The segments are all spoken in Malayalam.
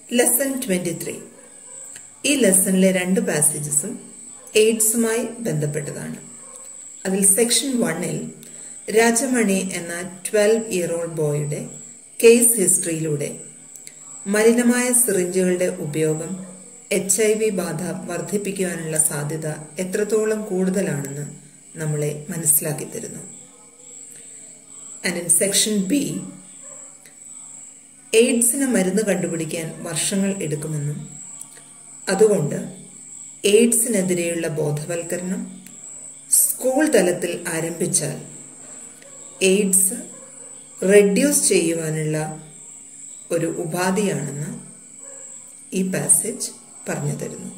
ലെസൺ ട്വന്റി ത്രീ ഈ ലെസണിലെ രണ്ട് പാസേജസും എയ്ഡ്സുമായി ബന്ധപ്പെട്ടതാണ് അതിൽ സെക്ഷൻ വണ്ണിൽ രാജമണി എന്ന ട്വൽവ് ഇയർ ഓൾഡ് ബോയുടെ കേസ് ഹിസ്റ്ററിയിലൂടെ മലിനമായ സിറിഞ്ചുകളുടെ ഉപയോഗം എച്ച് ഐ വി ബാധ വർദ്ധിപ്പിക്കുവാനുള്ള സാധ്യത എത്രത്തോളം കൂടുതലാണെന്ന് നമ്മളെ മനസ്സിലാക്കി തരുന്നു ആൻഡ് ഇൻ സെക്ഷൻ ബി എയ്ഡ്സിന് മരുന്ന് കണ്ടുപിടിക്കാൻ വർഷങ്ങൾ എടുക്കുമെന്നും അതുകൊണ്ട് എയ്ഡ്സിനെതിരെയുള്ള ബോധവൽക്കരണം സ്കൂൾ തലത്തിൽ ആരംഭിച്ചാൽ എയ്ഡ്സ് റെഡ്യൂസ് ചെയ്യുവാനുള്ള ഒരു ഉപാധിയാണെന്ന് ഈ പാസേജ് പറഞ്ഞു തരുന്നു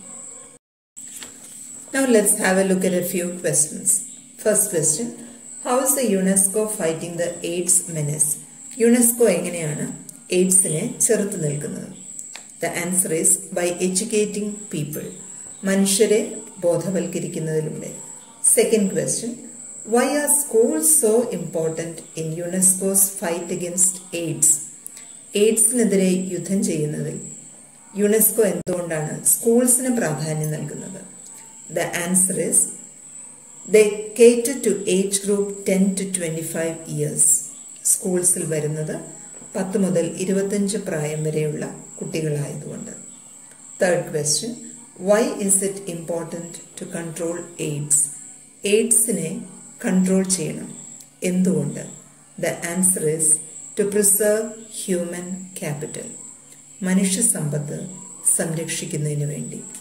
Now let's have a look at a few questions. First question How is the UNESCO fighting the AIDS menace? UNESCO എങ്ങനെയാണ് എയ്ഡ്സിനെ ചെറുത്തു നിൽക്കുന്നത് the answer is by educating people മനുഷ്യരെ ബോധവൽക്കരിക്കുന്നതിലൂടെ second question why are school so important in UNESCO's fight against AIDS എയ്ഡ്സിനെതിരെ യുദ്ധം ചെയ്യുന്നതിൽ യുനെസ്കോ എന്തുകൊണ്ടാണ് സ്കൂൾസിന് പ്രാധാന്യം നൽകുന്നത് the answer is the cater to age group ten to twenty five years സ്കൂൾസിൽ വരുന്നത് പത്ത് മുതൽ ഇരുപത്തഞ്ച് പ്രായം വരെയുള്ള കുട്ടികളായതുകൊണ്ട് third question why is it important to control AIDS എയ്ഡ്സിനെ control ചെയ്യണം എന്തുകൊണ്ട് the answer is to preserve human capital മനുഷ്യ സമ്പത്ത് സംരക്ഷിക്കുന്നതിന് വേണ്ടി